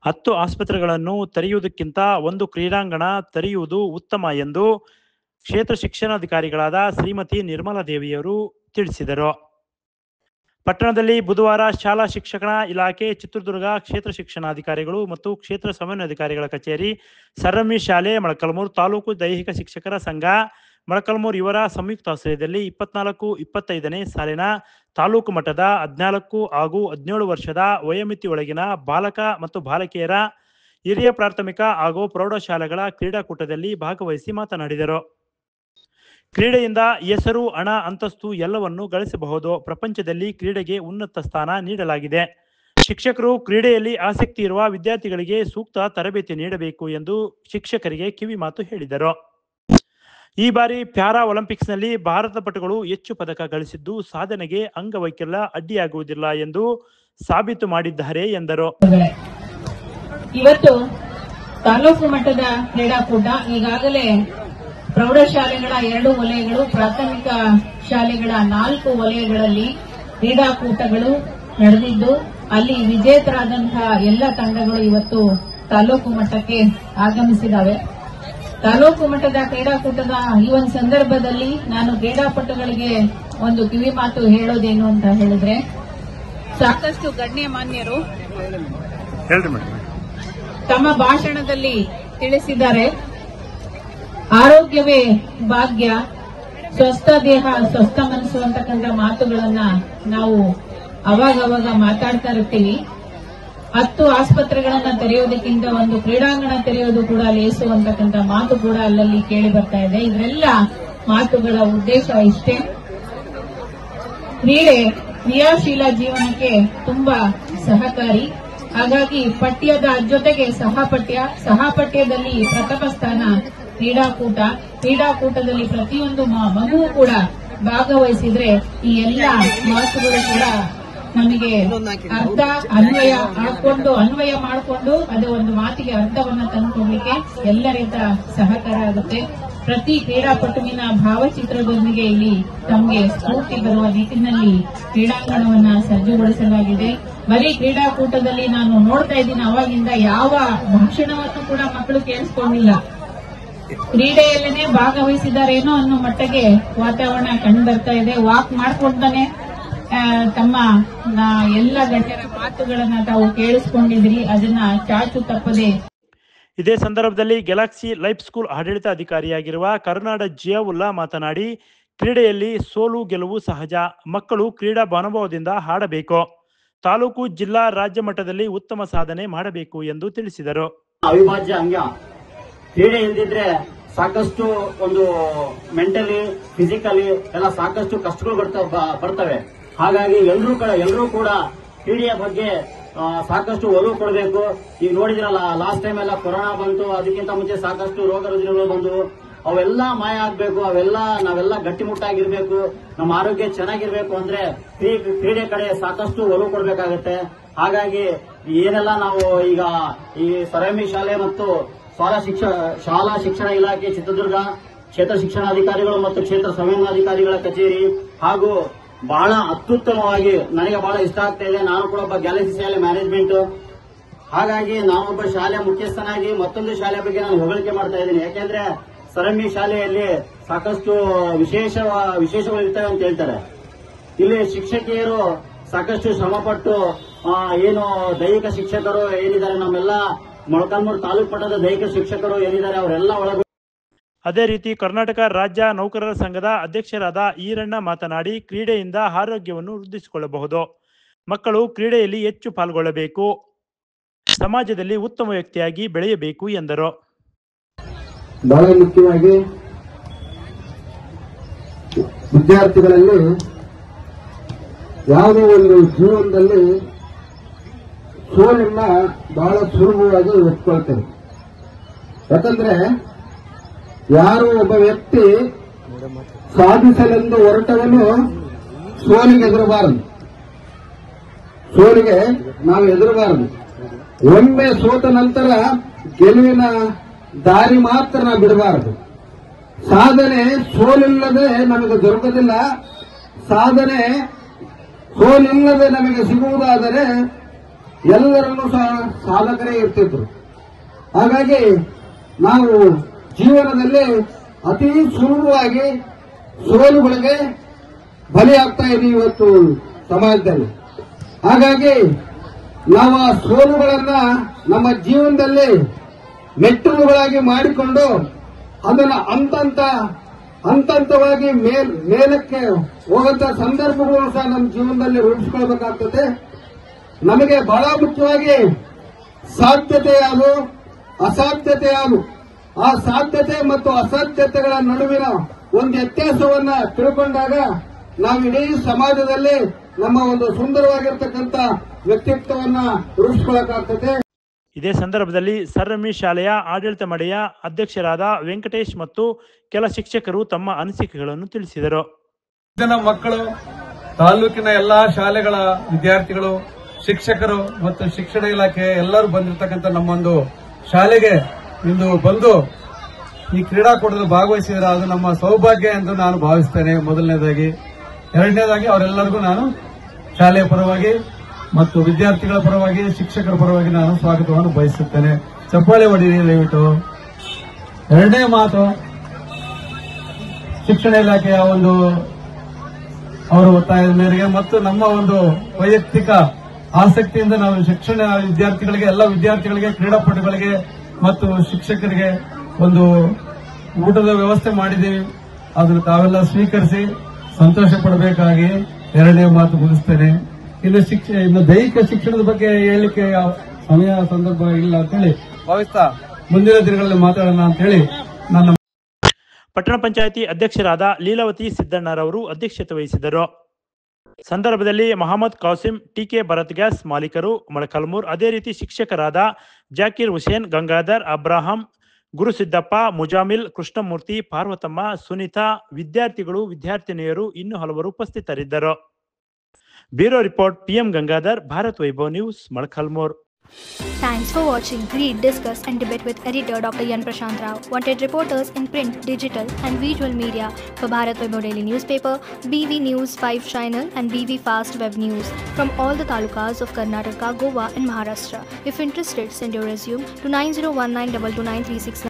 ಹತ್ತು ಆಸ್ಪತ್ರೆಗಳನ್ನು ತೆರೆಯುವುದಕ್ಕಿಂತ ಒಂದು ಕ್ರೀಡಾಂಗಣ ತೆರೆಯುವುದು ಉತ್ತಮ ಎಂದು ಕ್ಷೇತ್ರ ಶಿಕ್ಷಣಾಧಿಕಾರಿಗಳಾದ ಶ್ರೀಮತಿ ನಿರ್ಮಲಾ ದೇವಿಯವರು ತಿಳಿಸಿದರು ಪಟ್ಟಣದಲ್ಲಿ ಬುಧವಾರ ಶಾಲಾ ಶಿಕ್ಷಣ ಇಲಾಖೆ ಚಿತ್ರದುರ್ಗ ಕ್ಷೇತ್ರ ಶಿಕ್ಷಣಾಧಿಕಾರಿಗಳು ಮತ್ತು ಕ್ಷೇತ್ರ ಸಮನ್ವಯಾಧಿಕಾರಿಗಳ ಕಚೇರಿ ಸರ್ರಮ್ಮಿ ಶಾಲೆ ಮೊಳಕಲ್ಮೂರು ತಾಲೂಕು ದೈಹಿಕ ಶಿಕ್ಷಕರ ಸಂಘ ಮೊಳಕಲ್ಮೂರು ಇವರ ಸಂಯುಕ್ತ ಆಶ್ರಯದಲ್ಲಿ ಇಪ್ಪತ್ನಾಲ್ಕು ಇಪ್ಪತ್ತೈದನೇ ಸಾಲಿನ ತಾಲೂಕು ಮಟ್ಟದ ಹದಿನಾಲ್ಕು ಹಾಗೂ ಹದಿನೇಳು ವರ್ಷದ ವಯೋಮಿತಿ ಒಳಗಿನ ಬಾಲಕ ಮತ್ತು ಬಾಲಕಿಯರ ಹಿರಿಯ ಪ್ರಾಥಮಿಕ ಹಾಗೂ ಪ್ರೌಢಶಾಲೆಗಳ ಕ್ರೀಡಾಕೂಟದಲ್ಲಿ ಭಾಗವಹಿಸಿ ಮಾತನಾಡಿದರು ಕ್ರೀಡೆಯಿಂದ ಹೆಸರು ಹಣ ಅಂತಸ್ತು ಎಲ್ಲವನ್ನು ಗಳಿಸಬಹುದು ಪ್ರಪಂಚದಲ್ಲಿ ಕ್ರೀಡೆಗೆ ಉನ್ನತ ಸ್ಥಾನ ನೀಡಲಾಗಿದೆ ಶಿಕ್ಷಕರು ಕ್ರೀಡೆಯಲ್ಲಿ ಆಸಕ್ತಿ ಇರುವ ವಿದ್ಯಾರ್ಥಿಗಳಿಗೆ ಸೂಕ್ತ ತರಬೇತಿ ನೀಡಬೇಕು ಎಂದು ಶಿಕ್ಷಕರಿಗೆ ಕಿವಿ ಮಾತು ಹೇಳಿದರು ಈ ಬಾರಿ ಪ್ಯಾರಾ ಒಲಿಂಪಿಕ್ಸ್ನಲ್ಲಿ ಭಾರತ ಪಟುಗಳು ಹೆಚ್ಚು ಪದಕ ಗಳಿಸಿದ್ದು ಸಾಧನೆಗೆ ಅಂಗವೈಕಲ್ಯ ಅಡ್ಡಿಯಾಗುವುದಿಲ್ಲ ಎಂದು ಸಾಬೀತು ಮಾಡಿದ್ದಾರೆ ಎಂದರು ಗಳೇ. ಇವತ್ತು ತಾಲೂಕು ಮಟ್ಟದ ಕ್ರೀಡಾಕೂಟ ಈಗಾಗಲೇ ಪ್ರೌಢಶಾಲೆಗಳ ಎರಡು ವಲಯಗಳು ಪ್ರಾಥಮಿಕ ಶಾಲೆಗಳ ನಾಲ್ಕು ವಲಯಗಳಲ್ಲಿ ಕ್ರೀಡಾಕೂಟಗಳು ನಡೆದಿದ್ದು ಅಲ್ಲಿ ವಿಜೇತರಾದಂತಹ ಎಲ್ಲ ತಂಡಗಳು ಇವತ್ತು ತಾಲೂಕು ಮಟ್ಟಕ್ಕೆ ಆಗಮಿಸಿದಾವೆ ತಾಲೂಕು ಮಟ್ಟದ ಕ್ರೀಡಾಕೂಟದ ಈ ಒಂದು ಸಂದರ್ಭದಲ್ಲಿ ನಾನು ಕ್ರೀಡಾಪಟುಗಳಿಗೆ ಒಂದು ಕಿವಿ ಮಾತು ಹೇಳೋದೇನು ಅಂತ ಹೇಳಿದ್ರೆ ಸಾಕಷ್ಟು ಗಣ್ಯಮಾನ್ಯರು ಹೇಳ್ರಿ ಮೇಡಮ್ ತಮ್ಮ ಭಾಷಣದಲ್ಲಿ ತಿಳಿಸಿದ್ದಾರೆ ಆರೋಗ್ಯವೇ ಭಾಗ್ಯ ಸ್ವಸ್ಥ ದೇಹ ಸ್ವಸ್ಥ ಮನಸ್ಸು ಅಂತಕ್ಕಂಥ ಮಾತುಗಳನ್ನ ನಾವು ಅವಾಗವಾಗ ಮಾತಾಡ್ತಾ ಇರ್ತೀವಿ ಹತ್ತು ಆಸ್ಪತ್ರೆಗಳನ್ನ ತೆರೆಯೋದಕ್ಕಿಂತ ಒಂದು ಕ್ರೀಡಾಂಗಣ ತೆರೆಯೋದು ಕೂಡ ಲೇಸು ಅಂತಕ್ಕಂಥ ಮಾತು ಕೂಡ ಅಲ್ಲಲ್ಲಿ ಕೇಳಿ ಬರ್ತಾ ಇದೆ ಇದರೆಲ್ಲ ಮಾತುಗಳ ಉದ್ದೇಶ ಇಷ್ಟೇ ಕ್ರೀಡೆ ಕ್ರಿಯಾಶೀಲ ಜೀವನಕ್ಕೆ ತುಂಬಾ ಸಹಕಾರಿ ಹಾಗಾಗಿ ಪಠ್ಯದ ಜೊತೆಗೆ ಸಹಪಠ್ಯ ಸಹಪಠ್ಯದಲ್ಲಿ ಪ್ರಥಮ ಸ್ಥಾನ ಕ್ರೀಡಾಕೂಟ ಕ್ರೀಡಾಕೂಟದಲ್ಲಿ ಪ್ರತಿಯೊಂದು ಮ- ಮಗುವು ಕೂಡ ಭಾಗವಹಿಸಿದ್ರೆ ಈ ಎಲ್ಲ ಮಾತುಗಳು ಕೂಡ ನಮಗೆ ಅರ್ಥ ಅನ್ವಯ ಹಾಕೊಂಡು ಅನ್ವಯ ಮಾಡಿಕೊಂಡು ಅದು ಒಂದು ಮಾತಿಗೆ ಅರ್ಥವನ್ನ ತಂದುಕೊಡ್ಲಿಕ್ಕೆ ಎಲ್ಲರಿಂದ ಸಹಕಾರ ಆಗುತ್ತೆ ಪ್ರತಿ ಕ್ರೀಡಾಪಟುವಿನ ಭಾವಚಿತ್ರದೊಂದಿಗೆ ಇಲ್ಲಿ ತಮಗೆ ಸ್ಫೂರ್ತಿ ಬರುವ ನಿಟ್ಟಿನಲ್ಲಿ ಕ್ರೀಡಾಂಗಣವನ್ನ ಸಜ್ಜುಗೊಳಿಸಲಾಗಿದೆ ಬರೀ ಕ್ರೀಡಾಕೂಟದಲ್ಲಿ ನಾನು ನೋಡ್ತಾ ಇದ್ದೀನಿ ಅವಾಗಿಂದ ಯಾವ ಭಾಷಣವನ್ನು ಕೂಡ ಮಕ್ಕಳು ಕೇಳಿಸ್ಕೊಂಡಿಲ್ಲ ಕ್ರೀಡೆಯಲ್ಲೇನೆ ಭಾಗವಹಿಸಿದಾರೇನೋ ಅನ್ನೋ ಮಟ್ಟಿಗೆ ವಾತಾವರಣ ಕಂಡು ಬರ್ತಾ ಇದೆ ವಾಕ್ ಮಾಡ್ಕೊಂಡಾನೆ ಆ, ತಮ್ಮ ಆ, ಎಲ್ಲ ಗಣ್ಯರ ಮಾತುಗಳನ್ನ ತಾವು ಕೇಳಿಸ್ಕೊಂಡಿದ್ರಿ ಅದನ್ನ ಚಾಚು ತಪ್ಪದೆ ಇದೇ ಸಂದರ್ಭದಲ್ಲಿ ಗ್ಯಾಲಕ್ಸಿ ಲೈಫ್ ಸ್ಕೂಲ್ ಆಡಳಿತ ಅಧಿಕಾರಿಯಾಗಿರುವ ಕರುನಾಡ ಜಿಯಾವುಲ್ಲಾ ಮಾತನಾಡಿ ಕ್ರೀಡೆಯಲ್ಲಿ ಸೋಲು ಗೆಲುವು ಸಹಜ ಮಕ್ಕಳು ಕ್ರೀಡಾ ಮನೋಭಾವದಿಂದ ಆಡಬೇಕು ತಾಲೂಕು ಜಿಲ್ಲಾ ರಾಜ್ಯ ಮಟ್ಟದಲ್ಲಿ ಉತ್ತಮ ಸಾಧನೆ ಮಾಡಬೇಕು ಎಂದು ತಿಳಿಸಿದರು ಅವಿಭಾಜ್ಯ ಅಂಗ ಕ್ರೀಡೆ ಇಲ್ದಿದ್ರೆ ಸಾಕಷ್ಟು ಒಂದು ಮೆಂಟಲಿ ಫಿಸಿಕಲಿ ಎಲ್ಲ ಸಾಕಷ್ಟು ಕಷ್ಟಗಳು ಬರ್ತ- ಬ- ಬರ್ತವೆ ಹಾಗಾಗಿ ಎಲ್ಲರೂ ಕೂಡ ಎಲ್ಲರೂ ಕೂಡ ಕ್ರೀಡೆಯ ಬಗ್ಗೆ ಆ, ಸಾಕಷ್ಟು ಒಲವು ಕೊಡಬೇಕು ಈಗ ನೋಡಿದ್ರಲ್ಲ ಲಾಸ್ಟ್ ಟೈಮ್ ಎಲ್ಲ ಕೊರೋನಾ ಬಂತು ಅದಕ್ಕಿಂತ ಮುಂಚೆ ಸಾಕಷ್ಟು ರೋಗ ರುಜಿನಗಳು ಬಂದವು ಅವೆಲ್ಲ ಮಾಯ ಆಗ್ಬೇಕು ಅವೆಲ್ಲ ನಾವೆಲ್ಲ ಗಟ್ಟಿಮುಟ್ಟಾಗಿರ್ಬೇಕು ನಮ್ಮ ಆರೋಗ್ಯ ಚೆನ್ನಾಗಿರ್ಬೇಕು ಅಂದ್ರೆ ಕ್ರೀ- ಕ್ರೀಡೆ ಕಡೆ ಸಾಕಷ್ಟು ಒಲವು ಕೊಡಬೇಕಾಗತ್ತೆ ಹಾಗಾಗಿ ಏನೆಲ್ಲ ನಾವು ಈಗ ಈ ಸರಮಿ ಶಾಲೆ ಮತ್ತು ಶಾಲಾ ಶಿಕ್ಷಣ ಶಾಲಾ ಶಿಕ್ಷಣ ಇಲಾಖೆ ಚಿತ್ರದುರ್ಗ ಕ್ಷೇತ್ರ ಶಿಕ್ಷಣಾಧಿಕಾರಿಗಳು ಮತ್ತು ಕ್ಷೇತ್ರ ಸಂವೇದನಾಧಿಕಾರಿಗಳ ಕಚೇರಿ ಹಾಗೂ ಬಹಳ ಅತ್ಯುತ್ತಮವಾಗಿ ನನಗೆ ಬಹಳ ಇಷ್ಟ ಆಗ್ತಾ ಇದೆ ನಾನು ಕೂಡ ಒಬ್ಬ ಗ್ಯಾಲಕ್ಸಿ ಶಾಲೆ ಮ್ಯಾನೇಜ್ಮೆಂಟ್ ಹಾಗಾಗಿ ನಾನೊಬ್ಬ ಶಾಲೆ ಮುಖ್ಯಸ್ಥನಾಗಿ ಮತ್ತೊಂದು ಶಾಲೆ ಬಗ್ಗೆ ನಾನು ಹೊಗಳಿಕೆ ಮಾಡ್ತಾ ಇದ್ದೀನಿ ಯಾಕೆಂದ್ರೆ ಸರಮಿ ಶಾಲೆಯಲ್ಲಿ ಸಾಕಷ್ಟು ವಿಶೇಷ ವಿಶೇಷಗಳು ಇರ್ತವೆ ಅಂತ ಹೇಳ್ತಾರೆ ಇಲ್ಲಿ ಶಿಕ್ಷಕಿಯರು ಸಾಕಷ್ಟು ಶ್ರಮಪಟ್ಟು ಆ, ಏನು ದೈಹಿಕ ಶಿಕ್ಷಕರು ಏನಿದ್ದಾರೆ ನಮ್ಮೆಲ್ಲ ಮೊಳಕಾಲ್ಮೂರು ತಾಲೂಕು ಮಟ್ಟದ ದೈಹಿಕ ಶಿಕ್ಷಕರು ಏನಿದ್ದಾರೆ ಅವರೆಲ್ಲ ಒಳಗ ಅದೇ ರೀತಿ ಕರ್ನಾಟಕ ರಾಜ್ಯ ನೌಕರರ ಸಂಘದ ಅಧ್ಯಕ್ಷರಾದ ಈರಣ್ಣ ಮಾತನಾಡಿ ಕ್ರೀಡೆಯಿಂದ ಆರೋಗ್ಯವನ್ನು ವೃದ್ಧಿಸಿಕೊಳ್ಳಬಹುದು ಮಕ್ಕಳು ಕ್ರೀಡೆಯಲ್ಲಿ ಹೆಚ್ಚು ಪಾಲ್ಗೊಳ್ಳಬೇಕು ಸಮಾಜದಲ್ಲಿ ಉತ್ತಮ ವ್ಯಕ್ತಿಯಾಗಿ ಬೆಳೆಯಬೇಕು ಎಂದರು ಬಹಳ ಮುಖ್ಯವಾಗಿ ವಿದ್ಯಾರ್ಥಿಗಳಲ್ಲಿ ಯಾವುದೋ ಒಂದು ಜೀವನದಲ್ಲಿ ಸೋಲನ್ನ ಬಹಳ ಸುಲಭವಾಗಿ ಒಪ್ಕೊಳ್ತಾರೆ ಯಾಕಂದ್ರೆ ಯಾರು ಒಬ್ಬ ವ್ಯಕ್ತಿ ಸಾಧಿಸಲೆಂದು ಹೊರಟವನು ಸೋಲಿಗೆ ಎದುರಬಾರದು ಸೋಲಿಗೆ ನಾವು ಎದುರಬಾರದು ಒಮ್ಮೆ ಸೋತ ನಂತರ ಗೆಲುವಿನ ದಾರಿ ಮಾತ್ರ ನಾವು ಬಿಡಬಾರದು ಸಾಧನೆ ಸೋಲಿಲ್ಲದೆ ನಮಗೆ ದೊರಕುವುದಿಲ್ಲ ಸಾಧನೆ ಸೋಲಿಲ್ಲದೆ ನಮಗೆ ಸಿಗುವುದಾದರೆ ಎಲ್ಲರಲ್ಲೂ ಸಹ ಸಾಧಕರೇ ಇರ್ತಿದ್ರು ಹಾಗಾಗಿ ನಾವು ಜೀವನದಲ್ಲಿ ಅತಿ ಸುಲಭವಾಗಿ ಸೋಲುಗಳಿಗೆ ಬಲಿಯಾಗ್ತಾ ಇದೀವಿ ಇವತ್ತು ಸಮಾಜದಲ್ಲಿ ಹಾಗಾಗಿ ನಾವು ಆ ಸೋಲುಗಳನ್ನ ನಮ್ಮ ಜೀವನದಲ್ಲಿ ಮೆಟ್ಟಲುಗಳಾಗಿ ಮಾಡಿಕೊಂಡು ಅದನ್ನ ಹಂತಂತ ಹಂತಂತವಾಗಿ ಮೇಲ್ ಮೇಲಕ್ಕೆ ಹೋಗಂತ ಸಂದರ್ಭಗಳು ಸಹ ನಮ್ಮ ಜೀವನದಲ್ಲಿ ರೂಪಿಸ್ಕೊಳ್ಬೇಕಾಗ್ತದೆ ನಮಗೆ ಬಹಳ ಮುಖ್ಯವಾಗಿ ಸಾಧ್ಯತೆ ಯಾವುದು ಅಸಾಧ್ಯತೆ ಯಾವುದು ಆ ಸಾಧ್ಯತೆ ಮತ್ತು ಅಸಾಧ್ಯತೆಗಳ ನಡುವಿನ ಒಂದು ವ್ಯತ್ಯಾಸವನ್ನ ತಿಳ್ಕೊಂಡಾಗ ನಾವು ಇಡೀ ಸಮಾಜದಲ್ಲಿ ನಮ್ಮ ಒಂದು ಸುಂದರವಾಗಿರ್ತಕ್ಕಂಥ ವ್ಯಕ್ತಿತ್ವವನ್ನ ರೂಪಿಸ್ಕೊಳ್ಳಕ್ಕಾಗ್ತದೆ ಇದೇ ಸಂದರ್ಭದಲ್ಲಿ ಸರ್ರಮಿ ಶಾಲೆಯ ಆಡಳಿತ ಮಂಡಳಿಯ ಅಧ್ಯಕ್ಷರಾದ ವೆಂಕಟೇಶ್ ಮತ್ತು ಕೆಲ ಶಿಕ್ಷಕರು ತಮ್ಮ ಅನಿಸಿಕೆಗಳನ್ನು ತಿಳಿಸಿದರು ಜನ ಮಕ್ಕಳು ತಾಲೂಕಿನ ಎಲ್ಲಾ ಶಾಲೆಗಳ ವಿದ್ಯಾರ್ಥಿಗಳು ಶಿಕ್ಷಕರು ಮತ್ತು ಶಿಕ್ಷಣ ಇಲಾಖೆ ಎಲ್ಲರೂ ಬಂದಿರತಕ್ಕಂಥ ನಮ್ಮೊಂದು ಶಾಲೆಗೆ ಇಂದು ಬಂದು ಈ ಕ್ರೀಡಾಕೂಟದಲ್ಲಿ ಭಾಗವಹಿಸಿದ್ರೆ ಅದು ನಮ್ಮ ಸೌಭಾಗ್ಯ ಎಂದು ನಾನು ಭಾವಿಸ್ತೇನೆ ಮೊದಲನೇದಾಗಿ ಎರಡನೇದಾಗಿ ಅವರೆಲ್ಲರಿಗೂ ನಾನು ಶಾಲೆಯ ಪರವಾಗಿ ಮತ್ತು ವಿದ್ಯಾರ್ಥಿಗಳ ಪರವಾಗಿ ಶಿಕ್ಷಕರ ಪರವಾಗಿ ನಾನು ಸ್ವಾಗತವನ್ನು ಬಯಸುತ್ತೇನೆ ಚಪ್ಪಾಳೆ ಹೊಡೀರಿ ದಯವಿಟ್ಟು ಎರಡನೇ ಮಾತು ಶಿಕ್ಷಣ ಇಲಾಖೆಯ ಒಂದು ಅವರ ಒತ್ತಾಯದ ಮೇರೆಗೆ ಮತ್ತು ನಮ್ಮ ಒಂದು ವೈಯಕ್ತಿಕ ಆಸಕ್ತಿಯಿಂದ ನಾವು ಶಿಕ್ಷಣ ವಿದ್ಯಾರ್ಥಿಗಳಿಗೆ ಎಲ್ಲ ವಿದ್ಯಾರ್ಥಿಗಳಿಗೆ ಕ್ರೀಡಾಪಟುಗಳಿಗೆ ಮತ್ತು ಶಿಕ್ಷಕರಿಗೆ ಒಂದು ಊಟದ ವ್ಯವಸ್ಥೆ ಮಾಡಿದ್ದೀವಿ ಅದನ್ನು ತಾವೆಲ್ಲ ಸ್ವೀಕರಿಸಿ ಸಂತೋಷ ಪಡಬೇಕಾಗಿ ಎರಡನೇ ಮಾತು ಮುಗಿಸ್ತೇನೆ ಇನ್ನು ಶಿಕ್ಷ ಇನ್ನು ದೈಹಿಕ ಶಿಕ್ಷಣದ ಬಗ್ಗೆ ಹೇಳಲಿಕ್ಕೆ ಸಮಯ ಸಂದರ್ಭ ಇಲ್ಲ ಅಂತೇಳಿ ಭಾವಿಸ್ತಾ ಮುಂದಿನ ದಿನಗಳಲ್ಲಿ ಮಾತಾಡೋಣ ಅಂತೇಳಿ ನನ್ನ ಪಟ್ಟಣ ಪಂಚಾಯಿತಿ ಅಧ್ಯಕ್ಷರಾದ ಲೀಲಾವತಿ ಸಿದ್ದಣ್ಣರವರು ಅಧ್ಯಕ್ಷತೆ ವಹಿಸಿದರು ಸಂದರ್ಭದಲ್ಲಿ ಮಹಮ್ಮದ್ ಕಾಸಿಂ ಟಿಕೆ ಭರತ್ ಗ್ಯಾಸ್ ಮಾಲೀಕರು ಮೊಳಕಲ್ಮೂರ್ ಅದೇ ರೀತಿ ಶಿಕ್ಷಕರಾದ ಜಾಕೀರ್ ಹುಸೇನ್ ಗಂಗಾಧರ್ ಅಬ್ರಾಹಂ ಗುರುಸಿದ್ದಪ್ಪ ಮುಜಾಮಿಲ್ ಕೃಷ್ಣಮೂರ್ತಿ ಪಾರ್ವತಮ್ಮ ಸುನೀತಾ ವಿದ್ಯಾರ್ಥಿಗಳು ವಿದ್ಯಾರ್ಥಿನಿಯರು ಇನ್ನೂ ಹಲವರು ಉಪಸ್ಥಿತರಿದ್ದರು bureau report PM Gangadhar Bharat Vaibhav news Molakalmuru Thanks for watching. Read, discuss, and debate with editor Dr. Yan Prashant Rao. Wanted reporters in print, digital, and visual media for Bharat Vaibhav Daily Newspaper, BV News 5 Channel, and BV Fast Web News from all the talukas of Karnataka, Goa, and Maharashtra. If interested, send your resume to 9019229369.